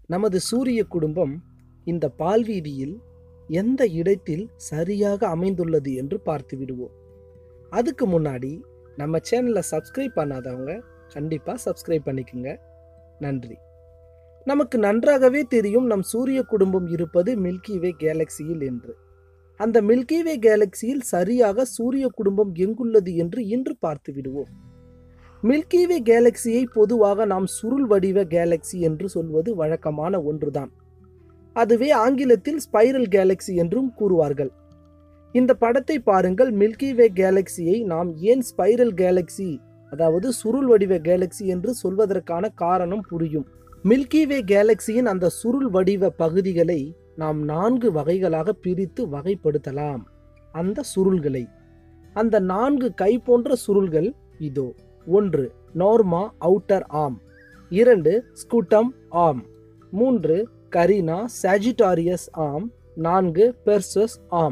நமது சூரிய குடும்பம் இந்த பால்வீதியில் எந்த இடத்தில் சரியாக அமைந்துள்ளது என்று பார்த்து விடுவோம் அதுக்கு முன்னாடி நம்ம சேனலை சப்ஸ்கிரைப் பண்ணாதவங்க கண்டிப்பாக சப்ஸ்கிரைப் பண்ணிக்கோங்க நன்றி நமக்கு நன்றாகவே தெரியும் நம் சூரிய குடும்பம் இருப்பது மில்கி வே கேலக்சியில் என்று அந்த மில்கி வே கேலக்சியில் சரியாக சூரிய குடும்பம் எங்குள்ளது என்று இன்று பார்த்து விடுவோம் மில்கி வே கேலக்சியை பொதுவாக நாம் சுருள் வடிவ கேலக்சி என்று சொல்வது வழக்கமான ஒன்றுதான் அதுவே ஆங்கிலத்தில் ஸ்பைரல் கேலக்சி என்றும் கூறுவார்கள் இந்த படத்தை பாருங்கள் மில்கி வே கேலக்சியை நாம் ஏன் ஸ்பைரல் கேலக்சி அதாவது சுருள் வடிவ கேலக்சி என்று சொல்வதற்கான காரணம் புரியும் மில்கி வே கேலக்சியின் அந்த சுருள் வடிவ பகுதிகளை நாம் நான்கு வகைகளாக பிரித்து வகைப்படுத்தலாம் அந்த சுருள்களை அந்த நான்கு கை போன்ற சுருள்கள் இதோ ஒன்று நோர்மா அவுட்டர் ஆம் இரண்டு ஸ்கூட்டம் ஆம் மூன்று கரீனா சாஜிட்டாரியஸ் ஆம் நான்கு பெர்சஸ் ஆம்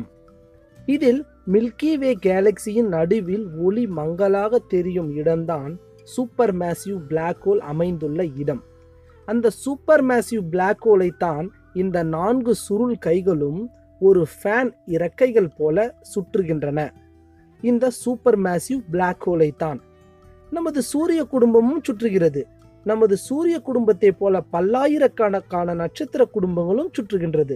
இதில் மில்கி வே கேலக்சியின் நடுவில் ஒளி மங்கலாக தெரியும் இடம்தான் சூப்பர் மேசிவ் பிளாக் ஹோல் அமைந்துள்ள இடம் அந்த சூப்பர் மேசிவ் பிளாக் ஹோலை தான் இந்த நான்கு சுருள் கைகளும் ஒரு ஃபேன் இறக்கைகள் போல சுற்றுகின்றன இந்த சூப்பர் மேசிவ் பிளாக் ஹோலை தான் நமது சூரிய குடும்பமும் சுற்றுகிறது நமது சூரிய குடும்பத்தை போல பல்லாயிரக்கணக்கான நட்சத்திர குடும்பங்களும் சுற்றுகின்றது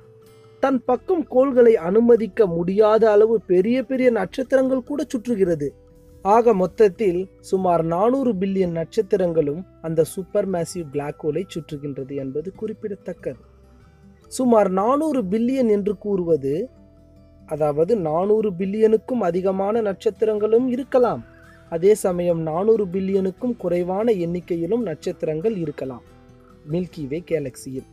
தன் பக்கம் கோள்களை அனுமதிக்க முடியாத அளவு பெரிய பெரிய நட்சத்திரங்கள் கூட சுற்றுகிறது ஆக மொத்தத்தில் சுமார் நானூறு பில்லியன் நட்சத்திரங்களும் அந்த சூப்பர் மேசிவ் பிளாக் ஹோலை சுற்றுகின்றது என்பது குறிப்பிடத்தக்கது சுமார் நானூறு பில்லியன் என்று கூறுவது அதாவது நானூறு பில்லியனுக்கும் அதிகமான நட்சத்திரங்களும் இருக்கலாம் அதே சமயம் நானூறு பில்லியனுக்கும் குறைவான எண்ணிக்கையிலும் நட்சத்திரங்கள் இருக்கலாம் மில்கி வே கேலக்சியில்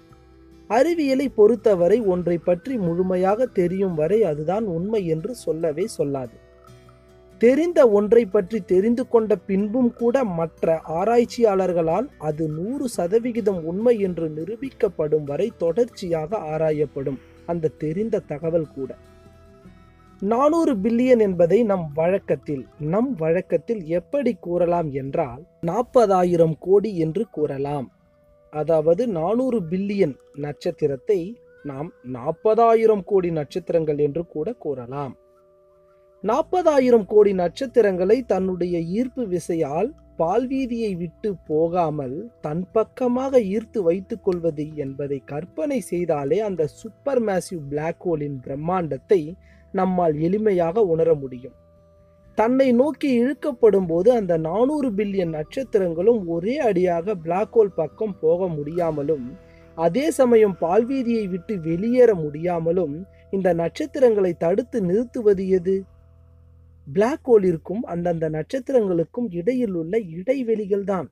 அறிவியலை பொறுத்தவரை ஒன்றை பற்றி முழுமையாக தெரியும் வரை அதுதான் உண்மை என்று சொல்லவே சொல்லாது தெரிந்த ஒன்றை பற்றி தெரிந்து கொண்ட பின்பும் கூட மற்ற ஆராய்ச்சியாளர்களால் அது நூறு சதவிகிதம் உண்மை என்று நிரூபிக்கப்படும் வரை தொடர்ச்சியாக ஆராயப்படும் அந்த தெரிந்த தகவல் கூட நானூறு பில்லியன் என்பதை நம் வழக்கத்தில் நம் வழக்கத்தில் எப்படி கூறலாம் என்றால் நாற்பதாயிரம் கோடி என்று கூறலாம் அதாவது நானூறு பில்லியன் நட்சத்திரத்தை நாம் நாற்பதாயிரம் கோடி நட்சத்திரங்கள் என்று கூட கூறலாம் நாற்பதாயிரம் கோடி நட்சத்திரங்களை தன்னுடைய ஈர்ப்பு விசையால் பால்வீதியை விட்டு போகாமல் தன் பக்கமாக ஈர்த்து வைத்துக் கொள்வது என்பதை கற்பனை செய்தாலே அந்த சூப்பர் மேசிவ் பிளாக் ஹோலின் பிரம்மாண்டத்தை நம்மால் எளிமையாக உணர முடியும் தன்னை நோக்கி இழுக்கப்படும் போது அந்த நானூறு பில்லியன் நட்சத்திரங்களும் ஒரே அடியாக பிளாக் ஹோல் பக்கம் போக முடியாமலும் அதே சமயம் பால்வீதியை விட்டு வெளியேற முடியாமலும் இந்த நட்சத்திரங்களை தடுத்து நிறுத்துவது எது பிளாக் ஹோலிற்கும் அந்தந்த நட்சத்திரங்களுக்கும் இடையில் உள்ள இடைவெளிகள் தான்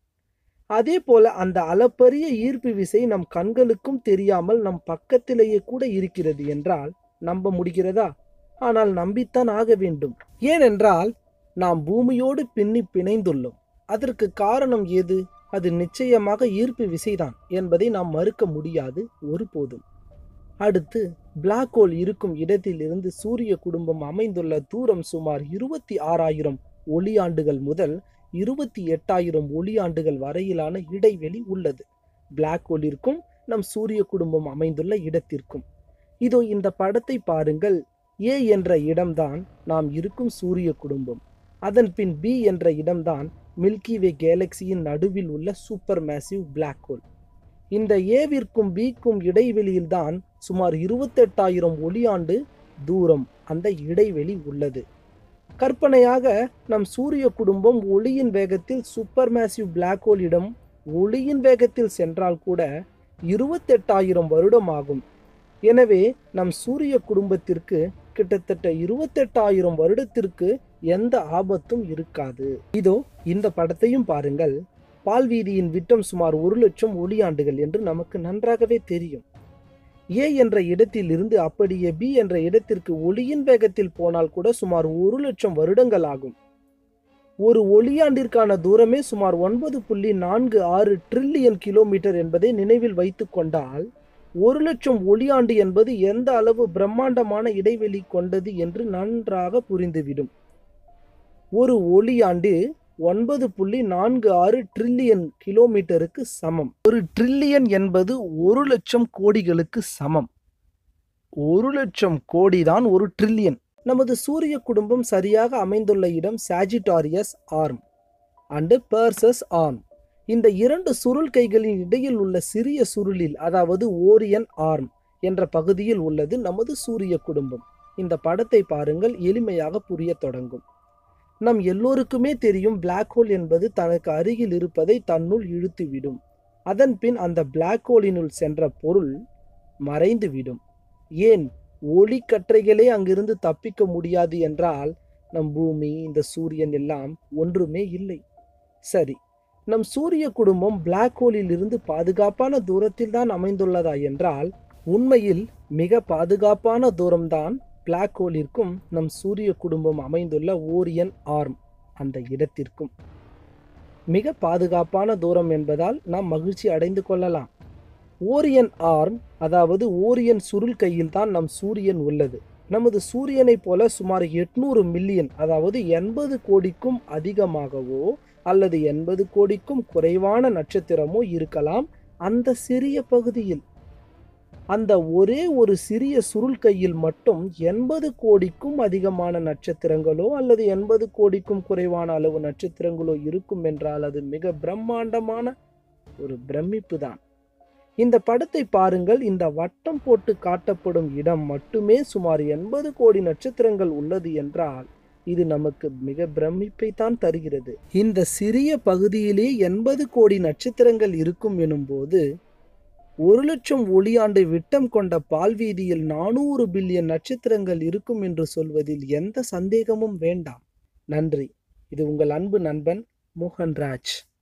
அதே போல அந்த அளப்பரிய ஈர்ப்பு விசை நம் கண்களுக்கும் தெரியாமல் நம் பக்கத்திலேயே கூட இருக்கிறது என்றால் நம்ப முடிகிறதா ஆனால் நம்பித்தான் ஆக வேண்டும் ஏனென்றால் நாம் பூமியோடு பின்னி பிணைந்துள்ளோம் அதற்கு காரணம் ஏது அது நிச்சயமாக ஈர்ப்பு விசைதான் என்பதை நாம் மறுக்க முடியாது ஒருபோதும் அடுத்து பிளாக் ஹோல் இருக்கும் இடத்திலிருந்து சூரிய குடும்பம் அமைந்துள்ள தூரம் சுமார் இருபத்தி ஆறாயிரம் ஒளியாண்டுகள் முதல் இருபத்தி எட்டாயிரம் ஒளியாண்டுகள் வரையிலான இடைவெளி உள்ளது பிளாக் ஹோலிற்கும் நம் சூரிய குடும்பம் அமைந்துள்ள இடத்திற்கும் இதோ இந்த படத்தை பாருங்கள் ஏ என்ற இடம்தான் நாம் இருக்கும் சூரிய குடும்பம் அதன் பின் பி என்ற இடம்தான் மில்கி வே கேலக்சியின் நடுவில் உள்ள சூப்பர் மேசிவ் பிளாக் ஹோல் இந்த ஏவிற்கும் பிக்கும் இடைவெளியில்தான் சுமார் இருபத்தெட்டாயிரம் ஒளியாண்டு தூரம் அந்த இடைவெளி உள்ளது கற்பனையாக நம் சூரிய குடும்பம் ஒளியின் வேகத்தில் சூப்பர் மேசிவ் பிளாக் ஹோல் இடம் ஒளியின் வேகத்தில் சென்றால் கூட இருபத்தெட்டாயிரம் வருடம் ஆகும் எனவே நம் சூரிய குடும்பத்திற்கு கிட்டத்தட்ட இருபத்தெட்டாயிரம் வருடத்திற்கு எந்த ஆபத்தும் இருக்காது இதோ இந்த படத்தையும் பாருங்கள் பால்வீதியின் விட்டம் சுமார் ஒரு லட்சம் ஒளியாண்டுகள் என்று நமக்கு நன்றாகவே தெரியும் ஏ என்ற இடத்தில் இருந்து அப்படியே பி என்ற இடத்திற்கு ஒளியின் வேகத்தில் போனால் கூட சுமார் ஒரு லட்சம் வருடங்கள் ஆகும் ஒரு ஒளியாண்டிற்கான தூரமே சுமார் ஒன்பது புள்ளி நான்கு ஆறு ட்ரில்லியன் கிலோமீட்டர் என்பதை நினைவில் வைத்து கொண்டால் ஒரு லட்சம் ஒளியாண்டு என்பது எந்த அளவு பிரம்மாண்டமான இடைவெளி கொண்டது என்று நன்றாக புரிந்துவிடும் ஒரு ஒளியாண்டு ஒன்பது புள்ளி நான்கு ஆறு ட்ரில்லியன் கிலோமீட்டருக்கு சமம் ஒரு ட்ரில்லியன் என்பது ஒரு லட்சம் கோடிகளுக்கு சமம் ஒரு லட்சம் கோடி தான் ஒரு ட்ரில்லியன் நமது சூரிய குடும்பம் சரியாக அமைந்துள்ள இடம் Sagittarius arm and Perseus arm இந்த இரண்டு சுருள் கைகளின் இடையில் உள்ள சிறிய சுருளில் அதாவது ஓரியன் ஆர்ம் என்ற பகுதியில் உள்ளது நமது சூரிய குடும்பம் இந்த படத்தை பாருங்கள் எளிமையாக புரிய தொடங்கும் நம் எல்லோருக்குமே தெரியும் பிளாக் ஹோல் என்பது தனக்கு அருகில் இருப்பதை தன்னுள் இழுத்துவிடும் அதன் பின் அந்த பிளாக் ஹோலினுள் சென்ற பொருள் மறைந்துவிடும் ஏன் ஒளி கற்றைகளே அங்கிருந்து தப்பிக்க முடியாது என்றால் நம் பூமி இந்த சூரியன் எல்லாம் ஒன்றுமே இல்லை சரி நம் சூரிய குடும்பம் பிளாக் ஹோலில் இருந்து பாதுகாப்பான தூரத்தில் தான் அமைந்துள்ளதா என்றால் உண்மையில் மிக பாதுகாப்பான தூரம்தான் பிளாக் ஹோலிற்கும் நம் சூரிய குடும்பம் அமைந்துள்ள ஓரியன் ஆர்ம் அந்த இடத்திற்கும் மிக பாதுகாப்பான தூரம் என்பதால் நாம் மகிழ்ச்சி அடைந்து கொள்ளலாம் ஓரியன் ஆர்ம் அதாவது ஓரியன் சுருள் கையில் தான் நம் சூரியன் உள்ளது நமது சூரியனைப் போல சுமார் எட்நூறு மில்லியன் அதாவது எண்பது கோடிக்கும் அதிகமாகவோ அல்லது எண்பது கோடிக்கும் குறைவான நட்சத்திரமோ இருக்கலாம் அந்த சிறிய பகுதியில் அந்த ஒரே ஒரு சிறிய சுருள் கையில் மட்டும் எண்பது கோடிக்கும் அதிகமான நட்சத்திரங்களோ அல்லது எண்பது கோடிக்கும் குறைவான அளவு நட்சத்திரங்களோ இருக்கும் என்றால் அது மிக பிரம்மாண்டமான ஒரு பிரமிப்பு தான் இந்த படத்தை பாருங்கள் இந்த வட்டம் போட்டு காட்டப்படும் இடம் மட்டுமே சுமார் எண்பது கோடி நட்சத்திரங்கள் உள்ளது என்றால் இது நமக்கு மிக பிரமிப்பை தான் தருகிறது இந்த சிறிய பகுதியிலே எண்பது கோடி நட்சத்திரங்கள் இருக்கும் எனும்போது ஒரு லட்சம் ஒளியாண்டு விட்டம் கொண்ட பால்வீதியில் நானூறு பில்லியன் நட்சத்திரங்கள் இருக்கும் என்று சொல்வதில் எந்த சந்தேகமும் வேண்டாம் நன்றி இது உங்கள் அன்பு நண்பன் மோகன்ராஜ்